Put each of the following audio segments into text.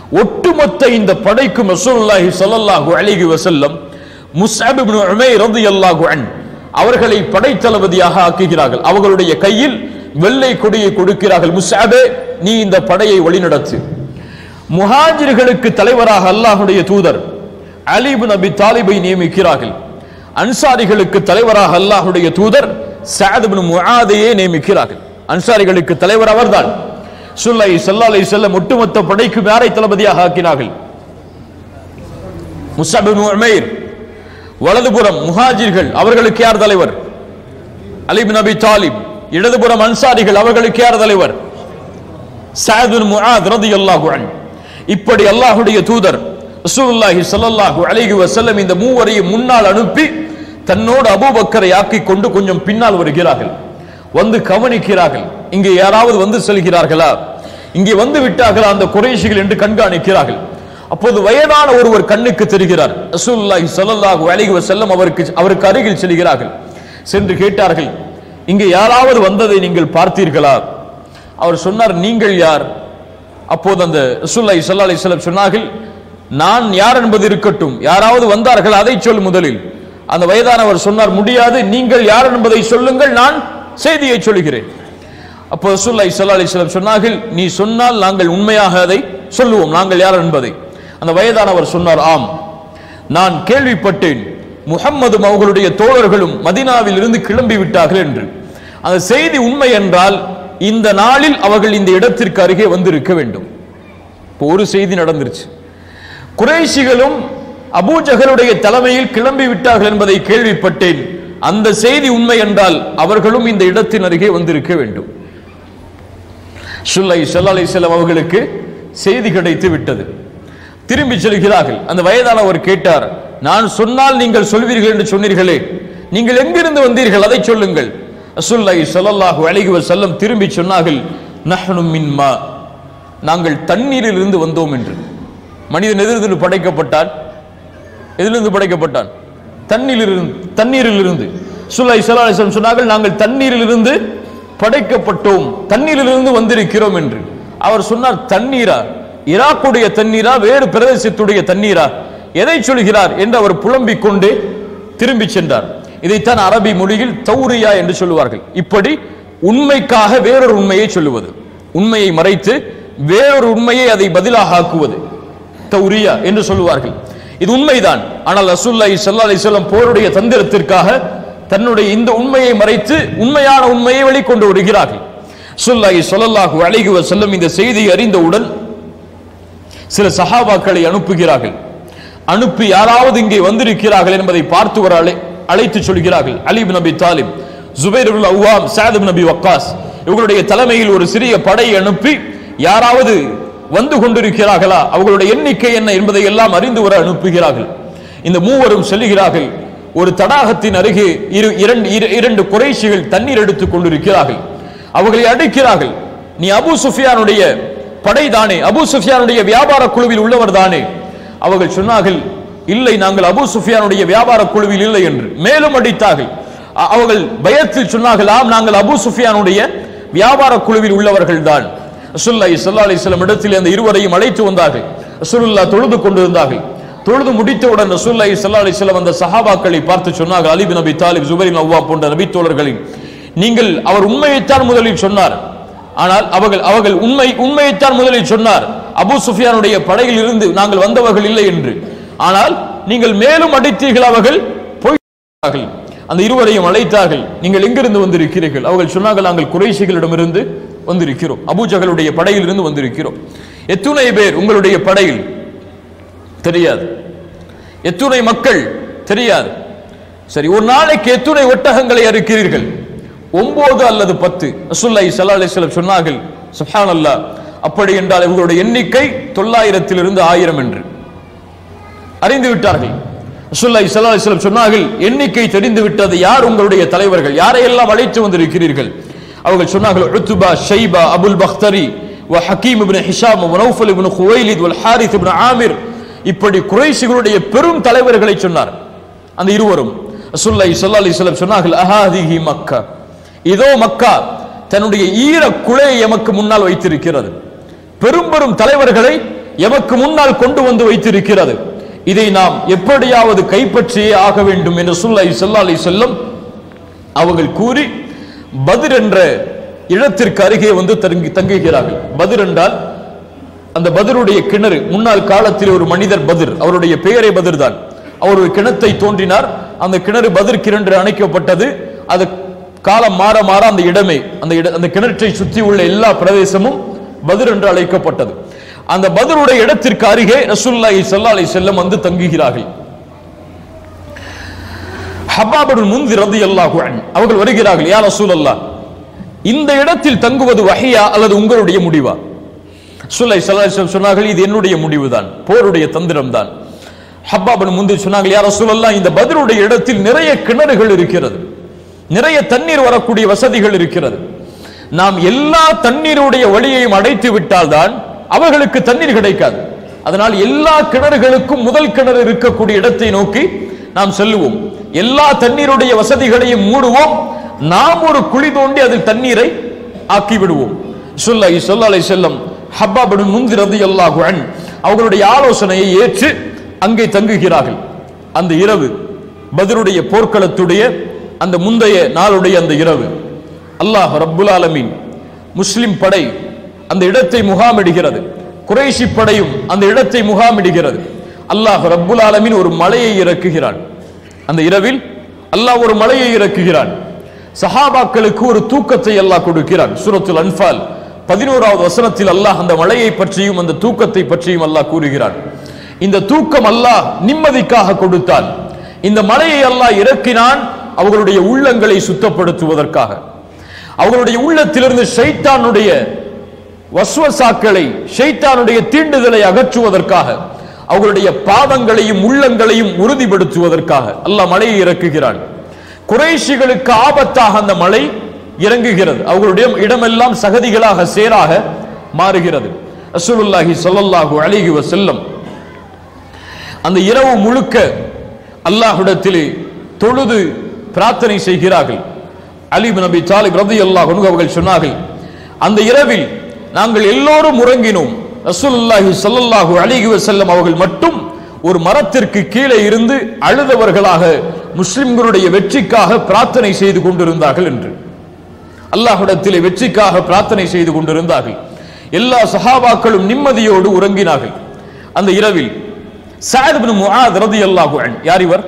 ஒட்டுமொத்த இந்த படைக்கும் ரசூலுல்லாஹி ஸல்லல்லாஹு அலைஹி வஸல்லம் முஸ்அப் இப்னு உமைர் ரலியல்லாஹு அன் அவர்களை படைத்தளபதியாக ஆக்குகிறார்கள் அவர்களுடைய கையில் வெள்ளை கொடியை கொடுக்கிறார்கள் முஸ்அபே நீ இந்த படையை வழிநடத்து முஹாஜிர்களுக்கு தலைவராக அல்லாஹ்வுடைய தூதர் அலி இப்னு அபி தாலிபை நியமிக்கிறார்கள் அன்சாரிகளுக்கு தலைவராக அல்லாஹ்வுடைய தூதர் சஅத் இப்னு முஆதையே நியமிக்கிறார்கள் அன்சாரிகளுக்கு தலைவர் அவர்தான் சுல்லை ஸல்லல்லாஹு அலைஹி வஸல்லம் ஒட்டுமொத்த படைக்கு யாரை தளபதியாக ஆக்கினார்கள் முஸ்அப் இப்னு உமைர் வலதுபுறம் முஹாஜிர்கள் அவர்களுக்கு யார் தலைவர் அலி பின் அபி தாலிப் இடதுபுறம் அன்சாரிகள் அவர்களுக்கு யார் தலைவர் சஅத் பின் முஆத் ரலியல்லாஹு அன்ஹு இப்படி அல்லாஹ்வுடைய தூதர் ரசூலுல்லாஹி ஸல்லல்லாஹு அலைஹி வஸல்லம் இந்த மூவரையும் முன்னால் அனுப்பி தன்னோடு அபூபக்கரை ஆக்கிக் கொண்டு கொஞ்சம் பின்னால் வருகிறார்கள் வந்து கவனிக்கிறார்கள் இங்கே யாராவது வந்து செல்கிறார்களா இங்கே வந்து விட்டார்களா அந்த குறைஷிகள் என்று கண்காணிக்கிறார்கள் அப்போது வயதான ஒருவர் கண்ணுக்கு தெரிகிறார் ரசூலுல்லாஹி ஸல்லல்லாஹு அலைஹி வஸல்லம் அவருக்கு அவருக்கு அருகில் செல்கிறார்கள் சென்று கேட்டார்கள் இங்கே யாராவது வந்ததை நீங்கள் பார்த்தீர்களா அவர் சொன்னார் நீங்கள் யார் அப்போது அந்த ரசூலுல்லாஹி ஸல்லல்லாஹு அலைஹி வஸல்லம் சொன்னார்கள் நான் யார் என்பது இருக்கட்டும் யாராவது வந்தார்கள் அதை சொல் முதலில் அந்த வயதானவர் சொன்னார் முடியாது நீங்கள் யார் என்பதை சொல்லுங்கள் நான் செய்தியை சொல்கிறேன் அப்போ ரசூலுல்லாஹி ஸல்லல்லாஹு அலைஹி வஸல்லம் சொன்னார்கள் நீ சொன்னால் நாங்கள் உண்மையாக அதை சொல்லுவோம் நாங்கள் யார் என்பதை அந்த வயதானவர் சொன்னார் ஆம் நான் கேள்விப்பட்டேன் முஹம்மதும் அவர்களுடைய தோழர்களும் மதீனாவில் இருந்து கிளம்பி விட்டார்கள் என்று அந்த செய்தி உண்மை என்றால் இந்த நாளில் அவர்கள் இந்த இடத்திற்கு அருகே வந்திருக்க வேண்டும் இப்போ ஒரு செய்தி நடந்துருச்சு குறைஷிகளும் அபூஜகளுடைய தலைமையில் கிளம்பி விட்டார்கள் என்பதை கேள்விப்பட்டேன் அந்த செய்தி உண்மை என்றால் அவர்களும் இந்த இடத்தின் அருகே வந்திருக்க வேண்டும் சுல்லை ஸல்லல்லாஹு அலைஹி வஸல்லம் அவர்களுக்கு செய்தி கிடைத்து விட்டது திரும்பி செல்கிறார்கள் அந்த வயதானவர் கேட்டார் நான் சொன்னால் நீங்கள் சொல்வீர்கள் என்று சொன்னீர்களே நீங்கள் எங்கிருந்து வந்தீர்கள் அதை சொல்லுங்கள் ரசூலுல்லாஹி ஸல்லல்லாஹு அலைஹி வஸல்லம் திரும்பி சொன்னார்கள் நஹ்னு மின் மா நாங்கள் தண்ணீரில் இருந்து வந்தோம் என்று மனிதன் எதிலிருந்து படைக்கப்பட்டான் எதிலிருந்து படைக்கப்பட்டான் தண்ணீரிலிருந்து தண்ணீரிலிருந்து சுல்லாய் சலாஹம் சொன்னார்கள் நாங்கள் தண்ணீரிலிருந்து படைக்கப்பட்டோம் தண்ணீரிலிருந்து வந்திருக்கிறோம் என்று அவர் சொன்னார் தண்ணீரா ஈராக்குடைய தண்ணீரா வேறு பிரதேசத்துடைய தண்ணீரா எதை சொல்கிறார் என்று அவர் புலம்பிக் கொண்டு திரும்பி சென்றார் இதைத்தான் அரபி மொழியில் தௌரியா என்று சொல்லுவார்கள் இப்படி உண்மைக்காக வேறொரு உண்மையை சொல்லுவது உண்மையை மறைத்து வேறொரு உண்மையை அதை பதிலாக ஆக்குவது தௌரியா என்று சொல்லுவார்கள் இது உண்மைதான் ஆனால் ரசூலுல்லாஹி ஸல்லல்லாஹு அலைஹி வஸல்லம் போருடைய தந்திரத்திற்காக தன்னுடைய இந்த உண்மையை மறைத்து உண்மையான உண்மையை வெளிக்கொண்டு வருகிறார்கள் ரசூலுல்லாஹி ஸல்லல்லாஹு அலைஹி வஸல்லம் இந்த செய்தியை அறிந்தவுடன் சில சஹாபாக்களை அனுப்புகிறார்கள் அனுப்பி யாராவது இங்கே வந்திருக்கிறார்கள் என்பதை பார்த்து வர அழை அழைத்து சொல்கிறார்கள் அலி பின் அபி தாலிப் ஜுபைர் இப்னு அவ்வாம் சாத் இப்னு அபி வக்காஸ் இவர்களுடைய தலைமையில் ஒரு சிறிய படையை அனுப்பி யாராவது வந்து கொண்டிருக்கிறார்களா அவர்களுடைய எண்ணிக்கை என்ன என்பதை எல்லாம் அறிந்து வர அனுப்புகிறார்கள் இந்த மூவரும் செல்லுகிறார்கள் ஒரு தடாகத்தின் அருகே இரு இரண்டு இரு- இரண்டு குறைஷிகள் தண்ணீர் எடுத்துக் கொண்டிருக்கிறார்கள் அவர்களை அடிக்கிறார்கள் நீ அபூ சுஃபியானுடைய படைதானே அபூ சுஃபியானுடைய வியாபார குழுவில் உள்ளவர் தானே அவர்கள் சொன்னார்கள் இல்லை நாங்கள் அபூ சுஃபியானுடைய வியாபார குழுவில் இல்லை என்று மேலும் அடித்தார்கள் அ- அவர்கள் பயத்தில் சொன்னார்கள் ஆம் நாங்கள் அபூ சுஃபியானுடைய வியாபார குழுவில் உள்ளவர்கள் தான் ரசூலுல்லாஹி ஸல்லல்லாஹு அலைஹி வஸல்லம் இடத்தில் அந்த இருவரையும் அழைத்து வந்தார்கள் ரசூலுல்லாஹ் தொழுது கொண்டிருந்தார்கள் தொழுது முடித்தவுடன் ரசூலுல்லாஹி ஸல்லல்லாஹு அலைஹி வஸல்லம் அந்த சஹாபாக்களை பார்த்து சொன்னார்கள் அலி பின் அபி தாலிப் ஜுபைர் பின் அவ்வாப் போன்ற நபி தோழர்களின் நீங்கள் அவர் உண்மையைத்தான் முதலில் சொன்னார் ஆனால் அவர்கள் அவர்கள் உண்மை உண்மையைத்தான் முதலில் சொன்னார் அபூ சுஃபியானுடைய படையில் இருந்து நாங்கள் வந்தவர்கள் இல்லை என்று ஆனால் நீங்கள் மேலும் அடித்தீர்கள் அவர்கள் போய் அந்த இருவரையும் அழைத்தார்கள் நீங்கள் எங்கிருந்து வந்திருக்கிறீர்கள் அவர்கள் சொன்னார்கள் நாங்கள் குறைஷிகளிடமிருந்து வந்திருக்கிறோம் அபூஜகளுடைய படையில் இருந்து வந்திருக்கிறோம் எத்துணை பேர் உங்களுடைய படையில் தெரியாது எத்துணை மக்கள் தெரியாது சரி ஒரு நாளைக்கு எத்துணை ஒட்டகங்களை அறுக்கிறீர்கள் ஒன்பது அல்லது பத்து ரசூலுல்லாஹி ஸல்லல்லாஹு அலைஹி வஸல்லம் சொன்னார்கள் சுப்ஹானல்லாஹ் அப்படி என்றால் இவர்களுடைய எண்ணிக்கை தொள்ளாயிரத்திலிருந்து ஆயிரம் என்று அறிந்து விட்டார்கள் ரசூலுல்லாஹி ஸல்லல்லாஹு அலைஹி வஸல்லம் சொன்னார்கள் எண்ணிக்கை தெரிந்து விட்டது யார் உங்களுடைய தலைவர்கள் யாரையெல்லாம் அழைத்து வந்திருக்கிறீர்கள் அவர்கள் சொன்னார்கள் உத்பா ஷைபா அபுல் பக்தரி வ ஹக்கீம் இப்னு ஹிஷாம் வ நௌஃபல் இப்னு குவைலித் வல் ஹாரித் இப்னு ஆமிர் இப்படி குறைஷிகளுடைய பெரும் தலைவர்களை சொன்னார் அந்த இருவரும் ரசூலுல்லாஹி ஸல்லல்லாஹு அலைஹி வஸல்லம் சொன்னார்கள் அஹாதிஹி மக்கா இதோ மக்கா தன்னுடைய ஈர குலையை எமக்கு முன்னால் வைத்திருக்கிறது பெரும் பெரும் தலைவர்களை எமக்கு முன்னால் கொண்டு வந்து வைத்திருக்கிறது இதை நாம் எப்படியாவது கைப்பற்றியே ஆக வேண்டும் என்று சொல்லை செல்லாலை செல்லும் அவர்கள் கூறி பதிர் என்ற இடத்திற்கு அருகே வந்து தங்கி தங்குகிறார்கள் பதிர் என்றால் அந்த பதிருடைய கிணறு முன்னாள் காலத்தில் ஒரு மனிதர் பதிர் அவருடைய பெயரே பதிர் தான் அவர் ஒரு கிணத்தை தோன்றினார் அந்த கிணறு பதிர் கிணறு அணைக்கப்பட்டது அது காலம் மாற மாற அந்த இடமே அந்த இட அந்த கிணற்றை சுற்றி உள்ள எல்லா பிரதேசமும் பதிர் என்று அழைக்கப்பட்டது அந்த பதிலுடைய இடத்திற்கு அருகே ரசூலுல்லாஹி ஸல்லல்லாஹு அலைஹி வஸல்லம் வந்து தங்குகிறார்கள் ஹப்பாபுல் முன்திர் ரலியல்லாஹு அன்ஹு அவர்கள் வருகிறார்கள் யா ரசூலல்லாஹ் இந்த இடத்தில் தங்குவது வஹியா அல்லது உங்களுடைய முடிவா சுல்லை சல்லாஹம் சொன்னார்கள் இது என்னுடைய முடிவுதான் போருடைய தந்திரம் தான் ஹப்பாபன் முந்தி சொன்னார்கள் யார சொல்லலாம் இந்த பதிலுடைய இடத்தில் நிறைய கிணறுகள் இருக்கிறது நிறைய தண்ணீர் வரக்கூடிய வசதிகள் இருக்கிறது நாம் எல்லா தண்ணீருடைய வழியையும் அடைத்து விட்டால்தான் அவர்களுக்கு தண்ணீர் கிடைக்காது அதனால் எல்லா கிணறுகளுக்கும் முதல் கிணறு இருக்கக்கூடிய இடத்தை நோக்கி நாம் செல்லுவோம் எல்லா தண்ணீருடைய வசதிகளையும் மூடுவோம் நாம் ஒரு குழி தோண்டி அதில் தண்ணீரை ஆக்கி விடுவோம் சொல்லி சொல்லலை செல்லம் ஹப்பாபடு முந்திரது அல்லாஹு அன் அவர்களுடைய ஆலோசனையை ஏற்று அங்கே தங்குகிறார்கள் அந்த இரவு பதிலுடைய போர்க்களத்துடைய அந்த முந்தைய நாளுடைய அந்த இரவு அல்லாஹ் ரப்புல் ஆலமீன் முஸ்லிம் படை அந்த இடத்தை முகாமிடுகிறது குறைஷி படையும் அந்த இடத்தை முகாமிடுகிறது அல்லாஹ் ரப்புல் ஆலமீன் ஒரு மலையை இறக்குகிறான் அந்த இரவில் அல்லாஹ் ஒரு மலையை இறக்குகிறான் சஹாபாக்களுக்கு ஒரு தூக்கத்தை அல்லாஹ் கொடுக்கிறான் சூரத்துல் அன்பால் பதினோராவது வசனத்தில் அல்லாஹ் அந்த மலையை பற்றியும் அந்த தூக்கத்தை பற்றியும் அல்லாஹ் கூறுகிறான் இந்த தூக்கம் அல்லாஹ் நிம்மதிக்காக கொடுத்தான் இந்த மலையை அல்லாஹ் இறக்கினான் அவர்களுடைய உள்ளங்களை சுத்தப்படுத்துவதற்காக அவர்களுடைய உள்ளத்திலிருந்து ஷைத்தானுடைய வஸ்வசாக்களை ஷைத்தானுடைய தீண்டுதலை அகற்றுவதற்காக அவர்களுடைய பாவங்களையும் உள்ளங்களையும் உறுதிப்படுத்துவதற்காக அல்லாஹ் மலையை இறக்குகிறான் குறைஷிகளுக்கு ஆபத்தாக அந்த மலை இறங்குகிறது அவர்களுடைய இடமெல்லாம் சகதிகளாக சேராக மாறுகிறது ரசூலுல்லாஹி ஸல்லல்லாஹு அலைஹி வஸல்லம் அந்த இரவு முழுக்க அல்லாஹ்விடத்திலே தொழுது பிரார்த்தனை செய்கிறார்கள் அலி பின் நபி தாலிப் ரலியல்லாஹு அன்ஹு அவர்கள் சொன்னார்கள் அந்த இரவில் நாங்கள் எல்லோரும் உறங்கினோம் ரசூலுல்லாஹி ஸல்லல்லாஹு அலைஹி வஸல்லம் அவர்கள் மட்டும் ஒரு மரத்திற்கு கீழே இருந்து அழுதவர்களாக முஸ்லிம்களுடைய வெற்றிக்காக பிரார்த்தனை செய்து கொண்டிருந்தார்கள் என்று அல்லாஹ்விடத்திலே வெற்றிக்காக பிரார்த்தனை செய்து கொண்டிருந்தார்கள் எல்லா சஹாபாக்களும் நிம்மதியோடு உறங்கினார்கள் அந்த இரவில் சாத் பின் முஆத் ரலியல்லாஹு அன்ஹு யார் இவர்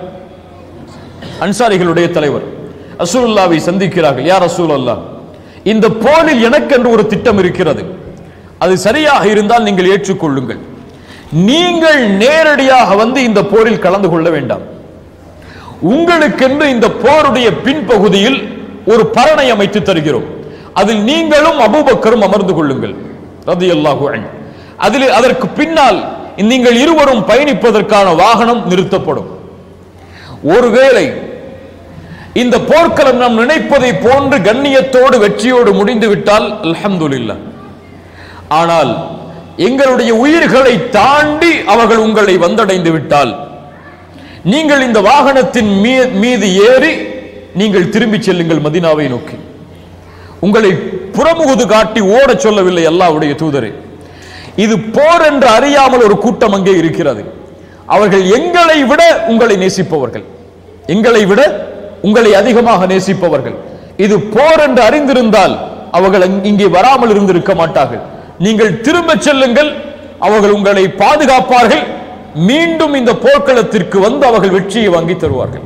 அன்சாரிகளுடைய தலைவர் ரசூலுல்லாவை சந்திக்கிறார்கள் யார் ரசூலுல்லாஹ் இந்த போரில் எனக்கென்று ஒரு திட்டம் இருக்கிறது அது சரியாக இருந்தால் நீங்கள் ஏற்றுக்கொள்ளுங்கள் நீங்கள் நேரடியாக வந்து இந்த போரில் கலந்து கொள்ள வேண்டாம் உங்களுக்கென்று இந்த போருடைய பின்பகுதியில் ஒரு பரணை அமைத்து தருகிறோம் அதில் நீங்களும் அபூபக்கரும் அமர்ந்து கொள்ளுங்கள் ரதியல்லாஹு அன்ஹு அதில் அதற்கு பின்னால் நீங்கள் இருவரும் பயணிப்பதற்கான வாகனம் நிறுத்தப்படும் ஒருவேளை இந்த போர்க்களம் நாம் நினைப்பதை போன்று கண்ணியத்தோடு வெற்றியோடு முடிந்து விட்டால் அல்ஹம்துலில்லாஹ் ஆனால் எங்களுடைய உயிர்களை தாண்டி அவர்கள் உங்களை வந்தடைந்து விட்டால் நீங்கள் இந்த வாகனத்தின் மீ- மீது ஏறி நீங்கள் திரும்பி செல்லுங்கள் மதீனாவை நோக்கி உங்களை புறமுகுது காட்டி ஓடச் சொல்லவில்லை அல்லாஹ்வுடைய தூதரே இது போர் என்று அறியாமல் ஒரு கூட்டம் அங்கே இருக்கிறது அவர்கள் எங்களை விட உங்களை நேசிப்பவர்கள் எங்களை விட உங்களை அதிகமாக நேசிப்பவர்கள் இது போர் என்று அறிந்திருந்தால் அவர்கள் அங்- இங்கே வராமல் இருந்திருக்க மாட்டார்கள் நீங்கள் திரும்பச் செல்லுங்கள் அவர்கள் உங்களை பாதுகாப்பார்கள் மீண்டும் இந்த போர்க்களத்திற்கு வந்து அவர்கள் வெற்றியை வாங்கி தருவார்கள்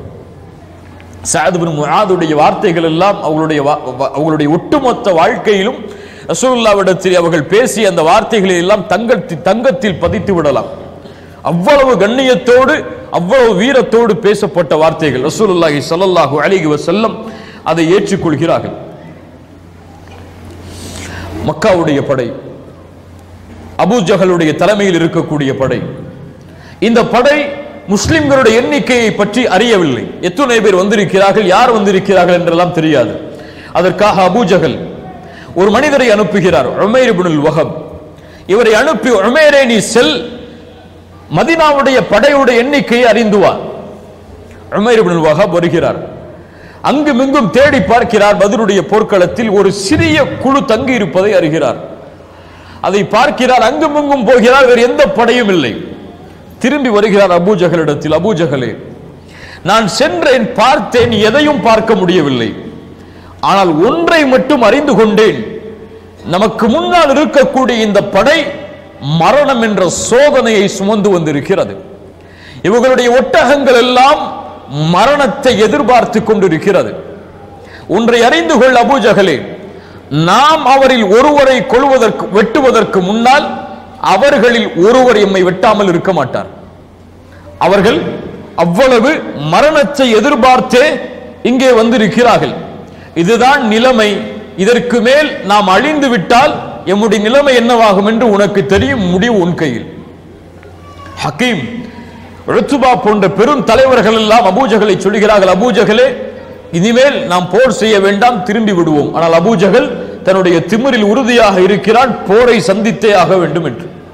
சஅத் பின் முஆதுடைய வார்த்தைகள் எல்லாம் அவங்களுடைய வா- வா- அவங்களுடைய ஒட்டுமொத்த வாழ்க்கையிலும் ரசூலுல்லாவிடத்தில் அவர்கள் பேசிய அந்த வார்த்தைகளை எல்லாம் தங்கத்தில் தங்கத்தில் பதித்து விடலாம் அவ்வளவு கண்ணியத்தோடு அவ்வளவு வீரத்தோடு பேசப்பட்ட வார்த்தைகள் ரசூலுல்லாஹி ஸல்லல்லாஹு அலைஹி வஸல்லம் அதை ஏற்றுக்கொள்கிறார்கள் மக்காவுடைய படை அபூஜஹலுடைய தலைமையில் இருக்கக்கூடிய படை இந்த படை முஸ்லிம்களுடைய எண்ணிக்கையை பற்றி அறியவில்லை எத்தனை பேர் வந்திருக்கிறார்கள் யார் வந்திருக்கிறார்கள் என்றெல்லாம் தெரியாது அதற்காக அபூஜஹல் ஒரு மனிதரை அனுப்புகிறார் உமைர் இப்னுல் வஹப் இவரை அனுப்பி உமைரே நீ செல் மதினாவுடைய படையுடைய எண்ணிக்கையை அறிந்து வா உமைர் இப்னுல் வஹப் வருகிறார் அங்கும் இங்கும் தேடி பார்க்கிறார் பதிலுடைய போர்க்களத்தில் ஒரு சிறிய குழு தங்கி இருப்பதை அறிகிறார் அதை பார்க்கிறார் அங்கும் இங்கும் போகிறார் வேறு எந்த படையும் இல்லை திரும்பி வருகிறார் அபூஜகலிடத்தில் அபூஜகலே நான் சென்றேன் பார்த்தேன் எதையும் பார்க்க முடியவில்லை ஆனால் ஒன்றை மட்டும் அறிந்து கொண்டேன் நமக்கு முன்னால் இருக்கக்கூடிய இந்த படை மரணம் என்ற சோதனையை சுமந்து வந்திருக்கிறது இவர்களுடைய ஒட்டகங்கள் எல்லாம் மரணத்தை எதிர்பார்த்து கொண்டிருக்கிறது ஒன்றை அறிந்து கொள் அபூஜகலே நாம் அவரில் ஒருவரை கொள்வதற்கு வெட்டுவதற்கு முன்னால் அவர்களில் ஒருவர் எம்மை வெட்டாமல் இருக்க மாட்டார் அவர்கள் அவ்வளவு மரணத்தை எதிர்பார்த்தே இங்கே வந்திருக்கிறார்கள் இதுதான் நிலைமை இதற்கு மேல் நாம் அழிந்து விட்டால் எம்முடைய நிலைமை என்னவாகும் என்று உனக்கு தெரியும் முடிவு உன் கையில் ஹக்கீம் ருத்துபா போன்ற பெரும் தலைவர்கள் எல்லாம் அபூஜகளை சொல்கிறார்கள் அபூஜகளே இனிமேல் நாம் போர் செய்ய வேண்டாம் திரும்பி விடுவோம் ஆனால் அபூஜகல் தன்னுடைய திமிரில் உறுதியாக இருக்கிறான் போரை சந்தித்தே ஆக வேண்டும் என்று